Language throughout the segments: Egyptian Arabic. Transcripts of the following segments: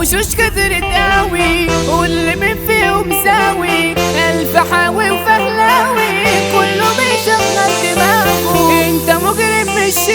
الوشوش كترت قوي واللي من فيهم ساوي الف حاوي وفهلاوي كله بيشغل دماغه انت مجرم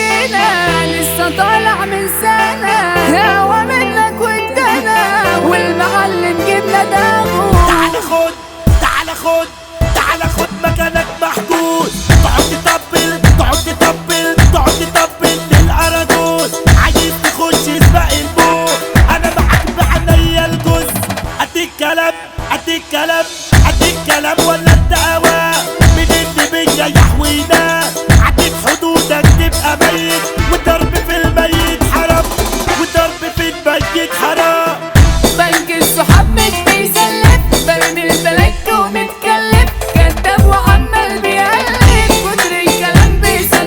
مشينا لسه طالع من سنة هوا منك وانت انا والمعلم جبنا داغه تعال خد تعال خد تعال خد مكانك محجوز تقعد تطبل تقعد تطبل تقعد تطبل للأراجوز عايز تخش سباق الموت انا معاك بعنيا الجوز اديك كلام اديك كلام اديك كلام ولا انت هوا من اللي بيا يحوينا عديت حدودك تبقى ميت والضرب في الميت حرام والضرب في الميت حرام بنك الصحاب مش بيسلف برمي البلاك ومتكلف كداب وعمال بيقلب كتر الكلام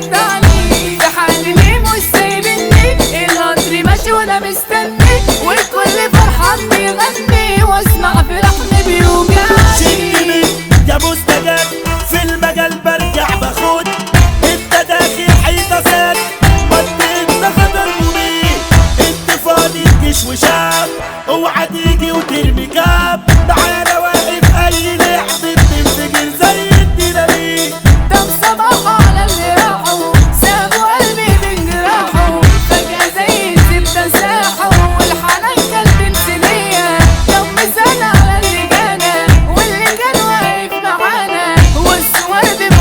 بيصدعني في حالي ليه مش سايبني القطر ماشي وانا مستني والكل فرحان بيغني واسمع في لحن بيوجعني شدني يا مستجاب في المجال برجع باخد انت داخل حيطه سد مد انت خطر مبين انت فاضي تجيش وشاب اوعى تيجي وترمي كاب معانا واقف اي لعبه تنفجر زي الديناميت طب صباح على اللي راحوا سابوا قلبي من جراحه فجأة زي الزبدة ساحوا والحنان كلب انسانية طب مثال على اللي جانا واللي كان واقف معانا والصور دي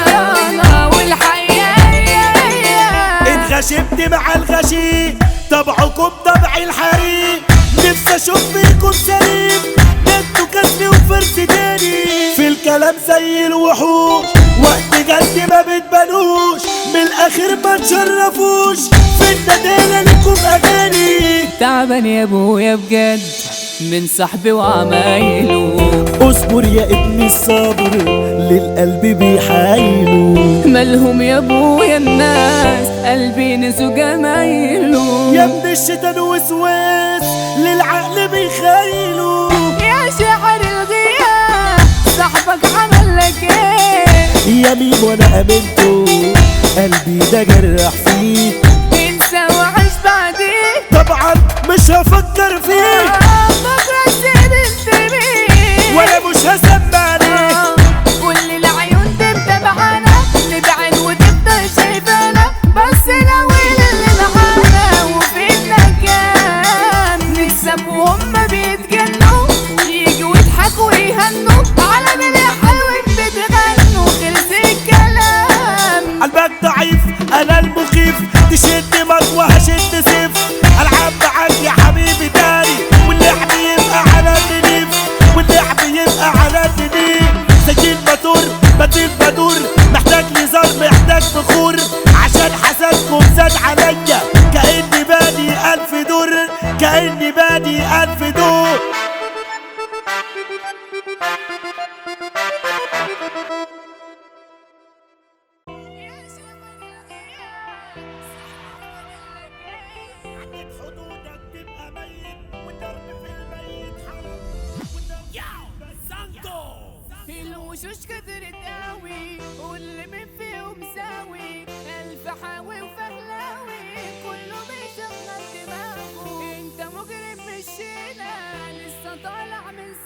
مغيرانا والحقيقة هي هي اتغشمت مع الغشيم طبعكم طبع الحريم نفسي اشوف فيكم سليم ده انتوا كسبي وفرس تاني في الكلام زي الوحوش وقت جد ما بتبانوش من الاخر ما تشرفوش في الندالة لكم اغاني تعبان يا ابويا بجد من صاحبي وعمايله اصبر يا ابني الصبر للقلب بيحايله مالهم يا ابويا الناس قلبي نسوا جمايله يا ابن الشيطان وسواس للعقل بيخايله يا شاعر الغياب صاحبك عمل لك ايه يمين وانا امنته قلبي ده جرح فيه انسى وعيش بعدين طبعا مش هفكر فيه آه، بكره سيد السبيل ولا مش هسمعني كل العيون تبقى معانا نبعد وتفضل شايفانا بس لو اللي معانا وفينا كان نكسب وهم بيتجنوا ويجوا يضحكوا ويهنوا على من حلوة بتغنوا خلص الكلام قلبك ضعيف انا المخيف تشد مطوة هشد سيف العب معاك يا حبيبي تاني واللعب يبقى على النيف واللعب يبقى على النيف سجين بدور بديل بدور محتاج نزار محتاج بخور عشان حسدكم زاد عليا كأني بادي ألف دور كأني بادي ألف دور حدودك تبقى ميت والضرب في الميت حرام الوشوش كترت قوي واللي من فيهم ساوي الف حاوي وفهلاوي كله بيشغل دماغه انت مجرم مشينا لسه طالع من